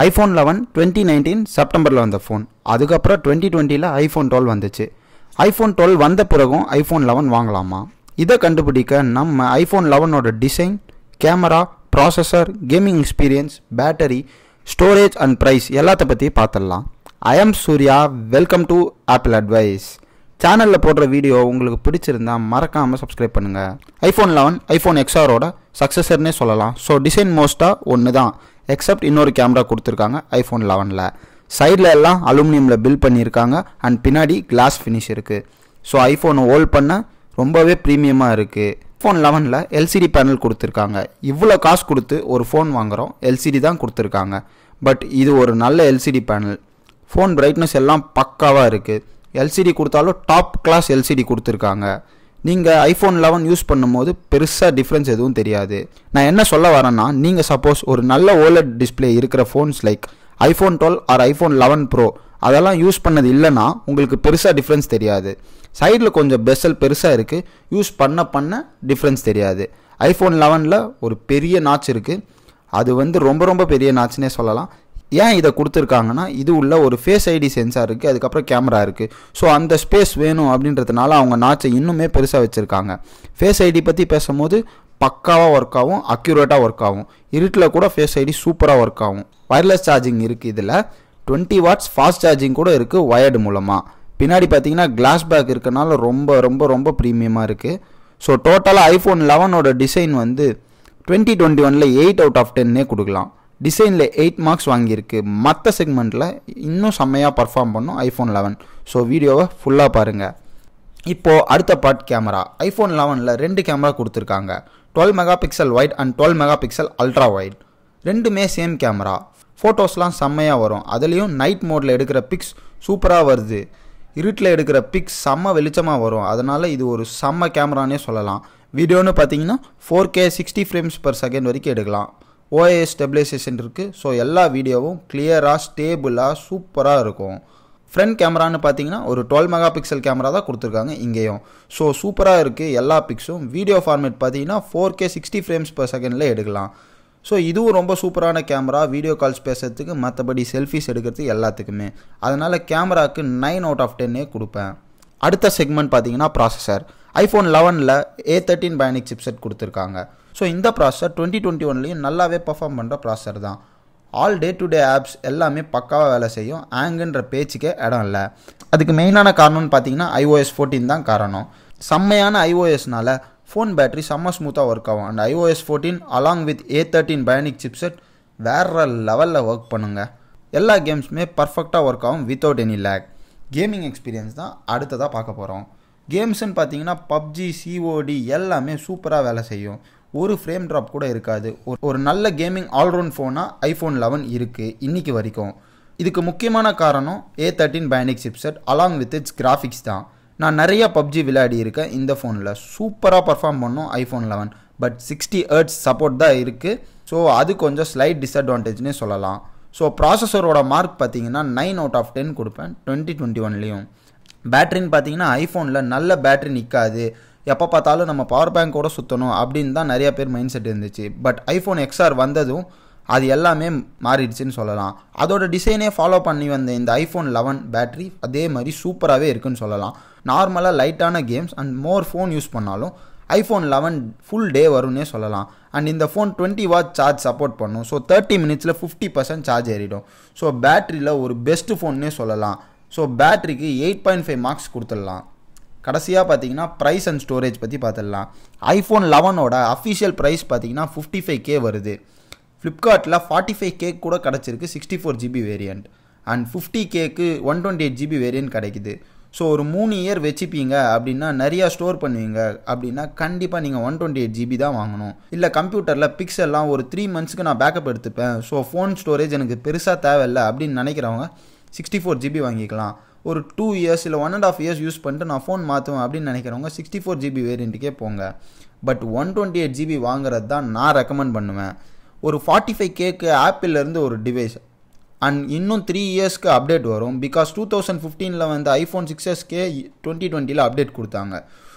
iPhone eleven twenty nineteen செப்டம்பரில் வந்த phone அதுக்கப்புறம் டுவெண்ட்டி டுவெண்ட்டியில் ஐஃபோன் டுவெல் வந்துச்சு ஐஃபோன் டுவெல் வந்த பிறகும் ஐஃபோன் லெவன் வாங்கலாமா இதை கண்டுபிடிக்க நம்ம ஐஃபோன் லெவனோட design camera processor gaming experience battery storage and price எல்லாத்த பற்றி பார்த்துடலாம் I am Surya welcome to Apple advice சேனலில் போடுற வீடியோ உங்களுக்கு பிடிச்சிருந்தா மறக்காமல் சப்ஸ்கிரைப் பண்ணுங்கள் ஐஃபோன் லெவன் ஐஃபோன் எக்ஸ்ஆரோட சக்ஸஸர்னே சொல்லலாம் ஸோ டிசைன் மோஸ்ட்டாக ஒன்று தான் எக்ஸப்ட் இன்னொரு கேமரா கொடுத்துருக்காங்க ஐஃபோன் லெவனில் சைடில் எல்லாம் அலுமினியமில் பில் பண்ணியிருக்காங்க அண்ட் பின்னாடி கிளாஸ் ஃபினிஷ் இருக்குது ஸோ ஐஃபோனை ஹோல்ட் பண்ண ரொம்பவே ப்ரீமியமாக இருக்குது ஃபோன் லெவனில் எல்சிடி பேனல் கொடுத்துருக்காங்க இவ்வளோ காசு கொடுத்து ஒரு ஃபோன் வாங்குகிறோம் எல்சிடி தான் கொடுத்துருக்காங்க பட் இது ஒரு நல்ல எல்சிடி பேனல் ஃபோன் பிரைட்னஸ் எல்லாம் பக்காவாக இருக்குது எல்சிடி கொடுத்தாலும் டாப் கிளாஸ் எல்சிடி கொடுத்துருக்காங்க நீங்கள் ஐஃபோன் லெவன் யூஸ் பண்ணும்போது பெருசாக டிஃப்ரென்ஸ் எதுவும் தெரியாது நான் என்ன சொல்ல வரேன்னா நீங்கள் சப்போஸ் ஒரு நல்ல ஓலட் டிஸ்பிளே இருக்கிற phones like iPhone twelve or iPhone eleven pro அதெல்லாம் யூஸ் பண்ணது இல்லைன்னா உங்களுக்கு பெருசாக டிஃப்ரென்ஸ் தெரியாது சைடில் கொஞ்சம் பெசல் பெருசாக இருக்குது யூஸ் பண்ண பண்ண டிஃப்ரென்ஸ் தெரியாது ஐஃபோன் லெவனில் ஒரு பெரிய நாச் இருக்குது அது வந்து ரொம்ப ரொம்ப பெரிய நாச்சுனே சொல்லலாம் ஏன் இதை கொடுத்துருக்காங்கன்னா இது உள்ள ஒரு ஃபேஸ் ஐடி சென்சார் இருக்குது அதுக்கப்புறம் கேமரா இருக்குது ஸோ அந்த ஸ்பேஸ் வேணும் அப்படின்றதுனால அவங்க நாச்சை இன்னுமே பெருசாக வச்சுருக்காங்க ஃபேஸ் ஐடி பற்றி பேசும்போது பக்காவாக ஒர்க் ஆகும் அக்யூரேட்டாக ஒர்க் ஆகும் இருட்டில் கூட ஃபேஸ் ஐடி சூப்பராக ஒர்க் ஆகும் ஒயர்லெஸ் சார்ஜிங் இருக்குது இதில் டுவெண்ட்டி வாட்ஸ் ஃபாஸ்ட் சார்ஜிங் கூட இருக்குது ஒயர்டு மூலமாக பின்னாடி பார்த்தீங்கன்னா கிளாஸ் பேக் இருக்கனால ரொம்ப ரொம்ப ரொம்ப ப்ரீமியமாக இருக்குது ஸோ டோட்டலாக ஐஃபோன் லெவனோட டிசைன் வந்து டுவெண்ட்டி டுவெண்ட்டி ஒனில் எயிட் அவுட் ஆஃப் டென்னே கொடுக்கலாம் டிசைனில் எயிட் மார்க்ஸ் வாங்கியிருக்கு மற்ற செக்மெண்ட்டில் இன்னும் செம்மையாக பர்ஃபார்ம் பண்ணும் ஐஃபோன் லெவன் ஸோ வீடியோவை ஃபுல்லாக பாருங்கள் இப்போது அடுத்த பார்ட் கேமரா ஐஃபோன் லெவனில் ரெண்டு கேமரா கொடுத்துருக்காங்க twelve megapixel wide and twelve megapixel ultra wide ரெண்டுமே சேம் கேமரா ஃபோட்டோஸ்லாம் செம்மையாக வரும் அதுலேயும் நைட் மோடில் எடுக்கிற பிக்ஸ் சூப்பராக வருது இருட்டில் எடுக்கிற பிக்ஸ் செம்ம வெளிச்சமாக வரும் அதனால் இது ஒரு செம்ம கேமரானே சொல்லலாம் வீடியோன்னு பார்த்தீங்கன்னா four K sixty frames per second வரைக்கும் எடுக்கலாம் ஓஏஎஸ் ஸ்டெபிலைசேஷன் இருக்குது ஸோ எல்லா வீடியோவும் கிளியராக ஸ்டேபிளாக சூப்பராக இருக்கும் ஃப்ரண்ட் கேமரான்னு பார்த்தீங்கன்னா ஒரு டுவெல் மெகா பிக்சல் கேமரா தான் கொடுத்துருக்காங்க இங்கேயும் ஸோ சூப்பராக இருக்குது எல்லா பிக்ஸும் வீடியோ ஃபார்மேட் பார்த்தீங்கன்னா four K sixty frames per செகண்டில் எடுக்கலாம் ஸோ இதுவும் ரொம்ப சூப்பரான கேமரா வீடியோ கால்ஸ் பேசுறதுக்கு மற்றபடி செல்ஃபிஸ் எடுக்கிறதுக்கு எல்லாத்துக்குமே அதனால் கேமராவுக்கு நைன் அவுட் ஆஃப் டென்னே கொடுப்பேன் அடுத்த செக்மெண்ட் பார்த்தீங்கன்னா ப்ராசஸர் ஐஃபோன் லெவனில் ஏ தேர்ட்டின் பயானிக் சிப்செட் கொடுத்துருக்காங்க ஸோ இந்த ப்ராசஸர் டுவெண்ட்டி டுவெண்ட்டி ஒன்லேயும் நல்லாவே பர்ஃபார்ம் பண்ணுற ப்ராசஸர் தான் all day to day apps எல்லாமே பக்காவாக வேலை செய்யும் ஆங்குன்ற பேச்சுக்கே இடம் இல்லை அதுக்கு மெயினான காரணம்னு பார்த்தீங்கன்னா ஐஓஎஸ் ஃபோர்டீன் தான் காரணம் செம்மையான ஐஓஎஸ்னால ஃபோன் பேட்டரி செம்ம ஸ்மூத்தாக ஒர்க் ஆகும் and iOS fourteen along with A thirteen bionic chipset வேற லெவலில் ஒர்க் பண்ணுங்க எல்லா கேம்ஸுமே பர்ஃபெக்டாக ஒர்க் ஆகும் without any lag gaming experience தான் அடுத்ததாக பார்க்க போகிறோம் கேம்ஸ்ன்னு பார்த்தீங்கன்னா பப்ஜி சிஓடி எல்லாமே சூப்பராக வேலை செய்யும் ஒரு ஃப்ரேம் ட்ராப் கூட இருக்காது ஒரு நல்ல கேமிங் ஆல்ரவுண்ட் ஃபோனாக ஐஃபோன் லெவன் இருக்குது இன்றைக்கி வரைக்கும் இதுக்கு முக்கியமான காரணம் A thirteen bionic chipset along with its graphics தான் நான் நிறைய பப்ஜி விளையாடி இருக்கேன் இந்த ஃபோனில் சூப்பராக பர்ஃபார்ம் பண்ணும் iPhone eleven but sixty hertz support தான் இருக்குது ஸோ அது கொஞ்சம் ஸ்லைட் டிஸ்அட்வான்டேஜ்னே சொல்லலாம் ஸோ ப்ராசஸரோட மார்க் பார்த்தீங்கன்னா நைன் அவுட் ஆஃப் டென் கொடுப்பேன் டுவெண்ட்டி டுவெண்ட்டி ஒன்லேயும் பேட்டரின்னு பார்த்தீங்கன்னா ஐஃபோனில் நல்ல பேட்டரி நிற்காது எப்போ பார்த்தாலும் நம்ம பவர் பேங்கோட சுற்றணும் அப்படின்னு தான் நிறைய பேர் மைண்ட் செட் இருந்துச்சு பட் ஐஃபோன் எக்ஸ்ஆர் வந்ததும் அது எல்லாமே மாறிடுச்சுன்னு சொல்லலாம் அதோட டிசைனே ஃபாலோ பண்ணி வந்த இந்த ஐஃபோன் லெவன் பேட்டரி அதே மாதிரி சூப்பராகவே இருக்குன்னு சொல்லலாம் நார்மலாக லைட்டான games and more phone use பண்ணாலும் ஐஃபோன் லெவன் ஃபுல் டே வரும்னே சொல்லலாம் அண்ட் இந்த phone twenty watt charge support பண்ணும் ஸோ தேர்ட்டி மினிட்ஸில் ஃபிஃப்டி பர்சன்ட் சார்ஜ் ஏறிடும் ஸோ பேட்டரியில் ஒரு பெஸ்ட்டு ஃபோன்னே சொல்லலாம் ஸோ பேட்டரிக்கு எயிட் பாயிண்ட் ஃபைவ் மார்க்ஸ் கொடுத்துடலாம் கடைசியாக பார்த்தீங்கன்னா ப்ரைஸ் அண்ட் ஸ்டோரேஜ் பற்றி பார்த்துடலாம் ஐஃபோன் லெவனோட அஃபிஷியல் ப்ரைஸ் பார்த்தீங்கன்னா ஃபிஃப்டி ஃபைவ் கே வருது ஃப்ளிப்கார்ட்டில் ஃபார்ட்டி ஃபைவ் கேக் கூட கிடச்சிருக்கு sixty four GB variant and fifty கேக்கு one twenty eight GB variant கிடைக்குது ஸோ ஒரு மூணு இயர் வச்சுப்பீங்க அப்படின்னா நிறையா ஸ்டோர் பண்ணுவீங்க அப்படின்னா கண்டிப்பாக நீங்கள் ஒன் டுவெண்ட்டி எயிட் ஜிபி தான் வாங்கணும் இல்லை கம்ப்யூட்டரில் பிக்சல்லாம் ஒரு த்ரீ மந்த்ஸ்க்கு நான் பேக்கப் எடுத்துப்பேன் ஸோ ஃபோன் ஸ்டோரேஜ் எனக்கு பெருசாக தேவையில்லை அப்படின்னு நினைக்கிறவங்க சிக்ஸ்டி ஃபோர் ஜிபி வாங்கிக்கலாம் ஒரு டூ இயர்ஸ் இல்லை one and half years use பண்ணிட்டு நான் ஃபோன் மாற்றுவேன் அப்படின்னு நினைக்கிறவங்க சிக்ஸ்டி ஃபோர் ஜிபி வேரியண்ட்டுக்கே போங்க but one twenty eight GB வாங்குறது தான் நான் ரெக்கமெண்ட் பண்ணுவேன் ஒரு ஃபார்ட்டி ஃபைவ் கேக்கு ஆப்பிள்லேருந்து ஒரு டிவைஸ் அண்ட் இன்னும் த்ரீ இயர்ஸ்க்கு அப்டேட் வரும் பிகாஸ் டூ தௌசண்ட் ஃபிஃப்டீனில் வந்து ஐஃபோன் சிக்ஸ் எஸ்கே டுவெண்ட்டி டுவெண்ட்டியில் அப்டேட் கொடுத்தாங்க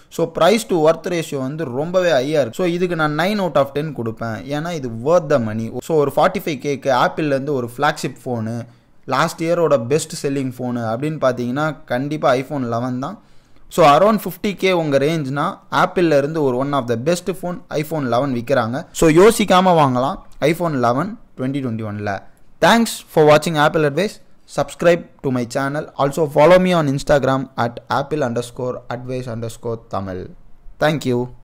so price to worth ratio வந்து ரொம்பவே ஹையாக இருக்குது ஸோ இதுக்கு நான் நைன் அவுட் ஆஃப் டென் கொடுப்பேன் ஏன்னா இது ஒர்த் த மணி ஸோ ஒரு ஃபார்ட்டி ஃபைவ் கேக்கு ஆப்பிள்லேருந்து ஒரு ஃப்ளாக்ஷிப் ஃபோனு லாஸ்ட் இயரோட பெஸ்ட் செல்லிங் ஃபோனு அப்படின்னு பார்த்தீங்கன்னா கண்டிப்பாக ஐஃபோன் லெவன் தான் ஸோ அரௌண்ட் ஃபிஃப்டி கே உங்கள் ரேஞ்ச்னா ஆப்பிளில் இருந்து ஒரு one of the best phone iPhone eleven விற்கிறாங்க ஸோ யோசிக்காமல் வாங்கலாம் ஐஃபோன் லெவன் டுவெண்ட்டி டுவெண்ட்டி ஒனில் தேங்க்ஸ் ஃபார் வாட்சிங் Apple advice subscribe to my channel also follow me on instagram at apple underscore advice underscore tamil thank you